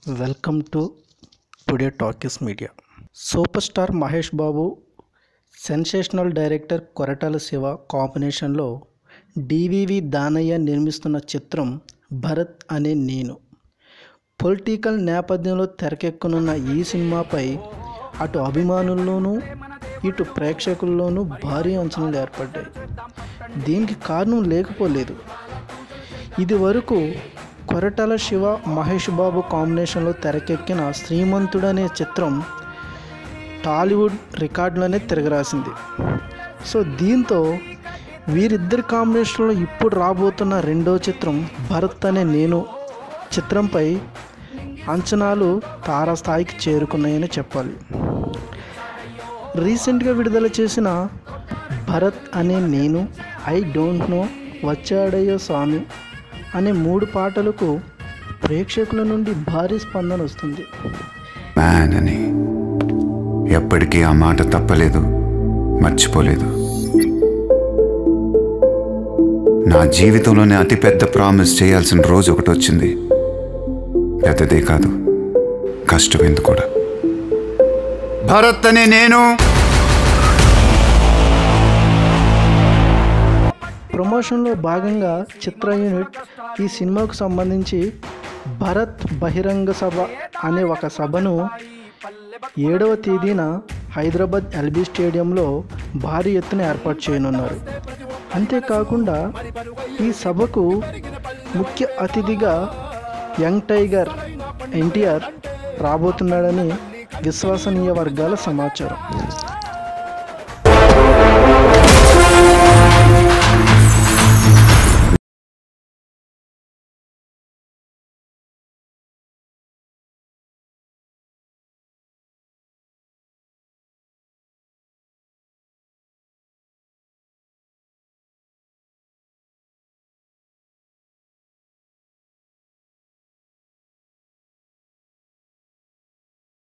welcome to today talkies media super star Mahesh Babu sensational director Koratala Siva కాంబినేషన్లో DVV Danayya నిర్మిస్తున్న చిత్రం భరత్ అనే నేను పొలిటికల్ నేపథ్యంలో తెరకెక్కనున్న ఈ సినిమాపై అటు అభిమానుల్లోనూ ఇటు ప్రేక్షకుల్లోనూ భారీ అంచనాలు ఏర్పడ్డాయి దీనికి కారణం లేకపోలేదు ఇది వరకు కొరటాల శివ మహేష్ బాబు కాంబినేషన్లో తెరకెక్కిన శ్రీమంతుడనే చిత్రం టాలీవుడ్ రికార్డులోనే తిరగరాసింది సో దీంతో వీరిద్దరి కాంబినేషన్లో ఇప్పుడు రాబోతున్న రెండో చిత్రం భరత్ అనే నేను చిత్రంపై అంచనాలు తారాస్థాయికి చేరుకున్నాయని చెప్పాలి రీసెంట్గా విడుదల చేసిన భరత్ అనే నేను ఐ డోంట్ నో వచ్చాడయ్యో స్వామి అనే మూడు పాటలకు ప్రేక్షకుల నుండి భారీ స్పందన వస్తుంది మ్యాన్ అని ఎప్పటికీ ఆ మాట తప్పలేదు మర్చిపోలేదు నా జీవితంలోనే అతిపెద్ద ప్రామిస్ చేయాల్సిన రోజు ఒకటి వచ్చింది పెద్దదే కాదు కష్టమైంది కూడా భరత్ అనే నేను ప్రమోషన్లో భాగంగా చిత్ర యూనిట్ ఈ సినిమాకు సంబంధించి భరత్ బహిరంగ సభ అనే ఒక సభను ఏడవ తేదీన హైదరాబాద్ ఎల్బీ స్టేడియంలో భారీ ఎత్తున ఏర్పాటు చేయనున్నారు అంతేకాకుండా ఈ సభకు ముఖ్య అతిథిగా యంగ్ టైగర్ ఎన్టీఆర్ రాబోతున్నాడని విశ్వసనీయ వర్గాల సమాచారం